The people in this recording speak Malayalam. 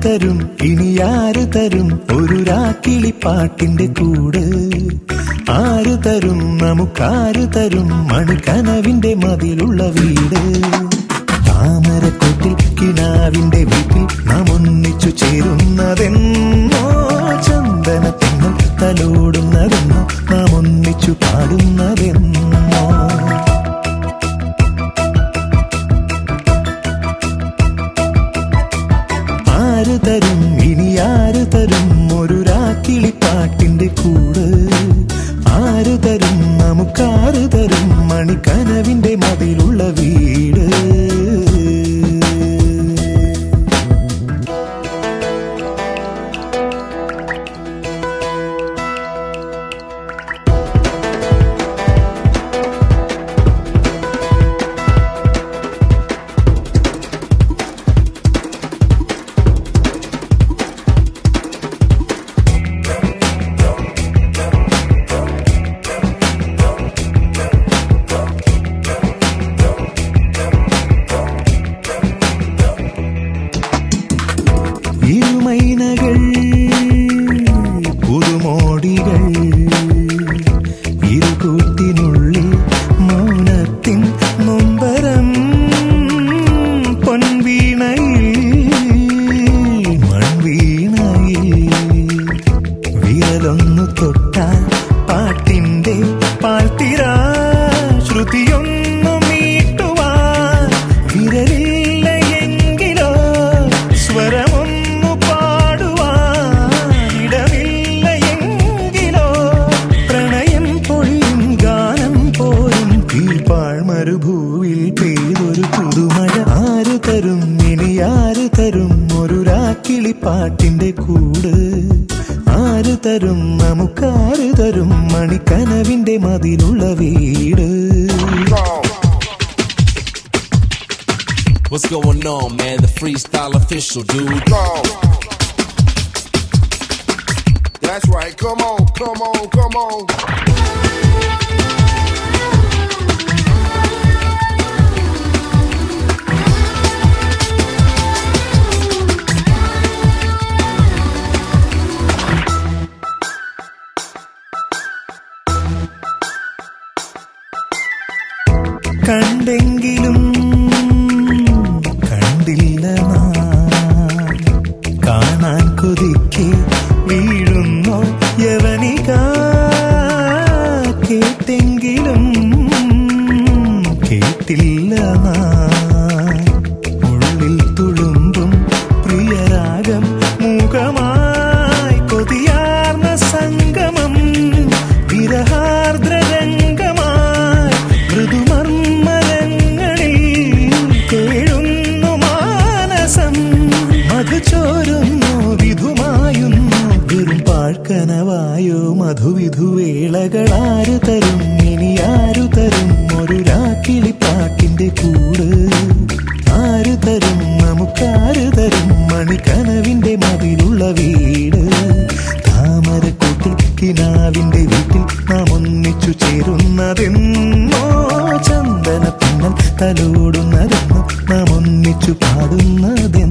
തരും ഇനി ആര് തരും ഒരു രാക്കിളിപ്പാട്ടിന്റെ കൂട് ആര് തരും നമുക്കാര് തരും മണിക്കനവിന്റെ മതിലുള്ള വീട് താമരക്കൊട്ടിൽ കിനാവിന്റെ വീട്ടിൽ നാം ഒന്നിച്ചു ചേരുന്നതെന്നോ ചന്ദനത്തിങ്ങൾ തലോടുന്നതെന്നോ നാം ഒന്നിച്ചു പാടുന്നതെന്നോ ആര് തരും ഇനി ആര് തരും ഒരു രാക്കിളിപ്പാട്ടിന്റെ കൂട് ആര് തരും നമുക്കാര് തരും മണിക്കനവിന്റെ മതിലുള്ള വീട് ഇരുമൈനകൾ പുതുമോടികൾ ഇരുകൂട്ടിനുള്ളിൽ മൗനത്തിൻ നൊമ്പരം പൊൻവീണയിൽ മൺവീണയിൽ വിരലൊന്നു തൊട്ടാൽ പാട്ടിന്റെ പാൽത്തിര ശ്രുതിയൊന്നു മീട്ടുവാൻ വിരലില്ല എങ്കിലോ സ്വരമൊന്നു പാടുവാൻ ഇടമില്ല എങ്കിലോ പ്രണയം പൊഴിയും ഗാനം പോലും കീഴ്പാൾ മരുഭൂവിൽ പെയ്തൊരു പുതുമഴ ആര് തരും ഇനി ആര് തരും ഒരു രാക്കിളിപ്പാട്ടിന്റെ കൂട് ആര് തരും നമുക്കാര് തരും മണിക്കനവിന്റെ മതിലുള്ള വീട് What's going on, man? The freestyle official, dude. Go. That's right. Come on, come on, come on. കണ്ടെങ്കിലും കണ്ടില്ല നാം. കാണാൻ കൊതിക്കെ വീഴുന്നോ യവനിക കേട്ടെങ്കിലും കേട്ടില്ല നാം. ഉള്ളിൽ തുളുമ്പും പ്രിയരാഗം മുഖമായി കൊതിയാർന്ന സംഗമം വിരഹാർദ്രരംഗമായി മൃദുമർമ്മരങ്ങളിൽ കേഴുന്നു മാനസം മധുചോരുന്നു വിധുമായുന്നു വെറും പാഴ്ക്കനവായോ മധുവിധുവേളകളാരു തരും ഇനി ആരു തരും ഒരു രാക്കിളിപ്പാട്ടിന്റെ കൂട് ആര് തരും നമുക്കാര് തരും മണിക്കനവിന്റെ മതിലുള്ള വീട് താമരക്കൂട്ടിൽ കിനാവിന്റെ വീട്ടിൽ നാം ഒന്നിച്ചു ചേരുന്നതെന്നോ ചന്ദനത്തിന്നൽ തലോടുന്നതെന്നോ നാം ഒന്നിച്ചു പാടുന്നതെന്നോ